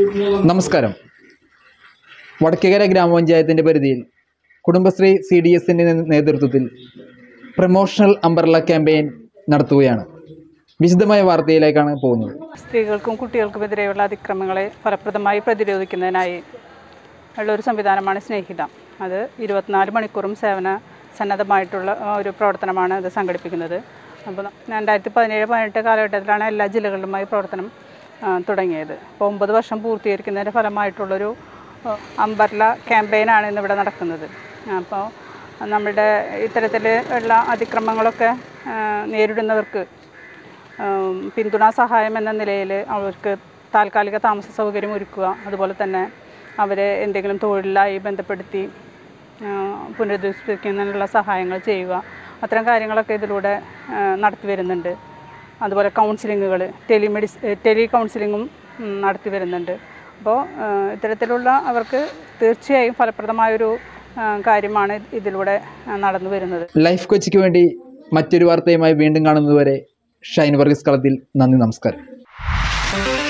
നമസ്കാരം വടക്കേകര ഗ്രാമപഞ്ചായത്തിൻ്റെ പരിധിയിൽ കുടുംബശ്രീ സി ഡി എസിൻ്റെ നേതൃത്വത്തിൽ പ്രൊമോഷണൽ അംബർല ക്യാമ്പയിൻ നടത്തുകയാണ് വിശദമായ വാർത്തയിലേക്കാണ് പോകുന്നത് സ്ത്രീകൾക്കും കുട്ടികൾക്കുമെതിരെയുള്ള അതിക്രമങ്ങളെ ഫലപ്രദമായി പ്രതിരോധിക്കുന്നതിനായി ഉള്ള ഒരു സംവിധാനമാണ് സ്നേഹിത അത് ഇരുപത്തിനാല് മണിക്കൂറും സേവന സന്നദ്ധമായിട്ടുള്ള ആ, ഒരു പ്രവർത്തനമാണ് ഇത് സംഘടിപ്പിക്കുന്നത് അപ്പോൾ രണ്ടായിരത്തി പതിനേഴ് പതിനെട്ട് കാലഘട്ടത്തിലാണ് എല്ലാ ജില്ലകളിലുമായി പ്രവർത്തനം ആ, തുടങ്ങിയത് അപ്പോൾ ഒമ്പത് വർഷം പൂർത്തീകരിക്കുന്നതിൻ്റെ ഫലമായിട്ടുള്ളൊരു ആ, അംബർല ക്യാമ്പയിനാണ് ഇന്നിവിടെ നടക്കുന്നത് അപ്പോൾ നമ്മുടെ ഇത്തരത്തിൽ ഉള്ള അതിക്രമങ്ങളൊക്കെ ആ, നേരിടുന്നവർക്ക് ഉം, പിന്തുണാ സഹായം എന്ന നിലയിൽ അവർക്ക് താൽക്കാലിക താമസ സൗകര്യം ഒരുക്കുക അതുപോലെ തന്നെ അവരെ എന്തെങ്കിലും തൊഴിലായി ബന്ധപ്പെടുത്തി ആ, പുനരധിവസിപ്പിക്കുന്നതിനുള്ള സഹായങ്ങൾ ചെയ്യുക അത്തരം കാര്യങ്ങളൊക്കെ ഇതിലൂടെ ആ, നടത്തി വരുന്നുണ്ട് അതുപോലെ കൗൺസിലിങ്ങുകൾ ടെലിമെഡിസ് ടെലി കൗൺസിലിങ്ങും ഉം, നടത്തി വരുന്നുണ്ട് അപ്പോൾ ആ, ഇത്തരത്തിലുള്ള അവർക്ക് തീർച്ചയായും ഫലപ്രദമായൊരു ആ, കാര്യമാണ് ഇതിലൂടെ ആ, നടന്നു വരുന്നത് ലൈഫ് കൊച്ചിക്ക് വേണ്ടി മറ്റൊരു വാർത്തയുമായി വീണ്ടും കാണുന്നതുവരെ ഷൈൻ വർഗീസ് കളത്തിൽ നന്ദി നമസ്കാരം